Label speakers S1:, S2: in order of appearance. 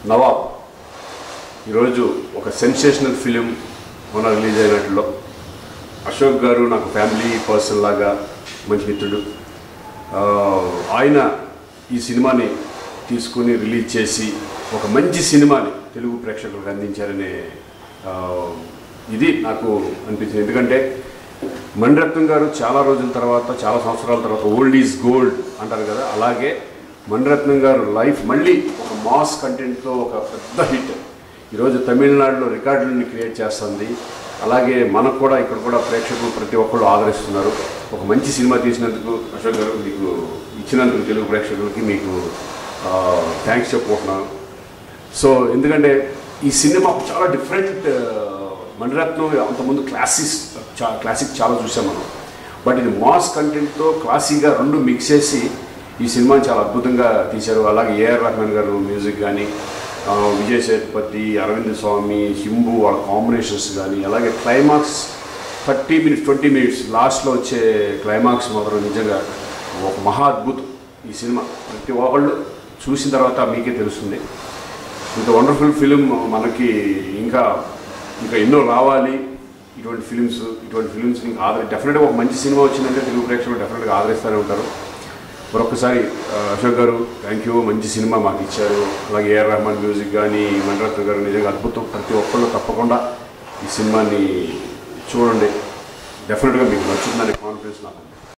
S1: నవాబ్ ఈరోజు ఒక sensational film మొన్న రిలీజ్ అయినట్లో అశోక్ గారు నాకు ఫ్యామిలీ పర్సన్ లాగా మంచి మిత్రుడు ఆ, ఆయన ఈ సినిమాని తీసుకుని రిలీజ్ చేసి ఒక మంచి సినిమాని తెలుగు ప్రేక్షకులకు అందించారనే ఆ, ఇది నాకు అనిపించింది ఎందుకంటే మణిరత్నం గారు చాలా రోజుల తర్వాత చాలా సంవత్సరాల తర్వాత ఓల్డ్ ఈజ్ గోల్డ్ అంటారు కదా అలాగే మణిరత్నం గారు లైఫ్ మళ్ళీ ఒక మాస్ కంటెంట్తో ఒక పెద్ద హిట్ ఈరోజు తమిళనాడులో రికార్డులను క్రియేట్ చేస్తుంది అలాగే మనకు కూడా ఇక్కడ కూడా ప్రేక్షకులు ప్రతి ఒక్కళ్ళు ఆదరిస్తున్నారు ఒక మంచి సినిమా తీసినందుకు అశోక్ గారు మీకు ఇచ్చినందుకు తెలుగు ప్రేక్షకులకి మీకు థ్యాంక్స్ చెప్పుకుంటున్నాను సో ఎందుకంటే ఈ సినిమా చాలా డిఫరెంట్ మణిరత్నం అంతకుముందు క్లాసిక్స్ చా క్లాసిక్ చాలా చూసాం మనం బట్ ఇది మాస్ కంటెంట్తో క్లాసిక్గా రెండు మిక్స్ చేసి ఈ సినిమాని చాలా అద్భుతంగా తీశారు అలాగే ఏఆర్ రెహమాన్ గారు మ్యూజిక్ కానీ ఆ, విజయ్ సేతుపతి అరవింద్ స్వామి హింబు వాళ్ళ కాంబినేషన్స్ కానీ అలాగే climax thirty minutes twenty minutes లాస్ట్లో వచ్చే క్లైమాక్స్ మాత్రం నిజంగా ఒక మహా అద్భుతం ఈ సినిమా ప్రతి ఒక్కళ్ళు చూసిన తర్వాత మీకే తెలుస్తుంది ఇంత వండర్ఫుల్ ఫిలిం మనకి ఇంకా ఇంకా ఎన్నో రావాలి ఇటువంటి ఫిలిమ్స్ ఇటువంటి ఫిలిమ్స్ ఇంకా ఆదరి డెఫినెట్గా ఒక మంచి సినిమా వచ్చిందంటే తెలుగు ప్రేక్షకులు డెఫినెట్గా ఆదరిస్తూనే ఉంటారు మరొకసారి ఆ, అశోక్ గారు థ్యాంక్ యూ మంచి సినిమా మాకు ఇచ్చారు అలాగే ఏఆర్ రెహమాన్ మ్యూజిక్ కానీ మణిరత్న గారు నిజంగా అద్భుతం ప్రతి ఒక్కళ్ళు తప్పకుండా ఈ సినిమాని చూడండి డెఫినెట్గా మీకు నచ్చుతుందనే కాన్ఫిడెన్స్ నాకు ఉంది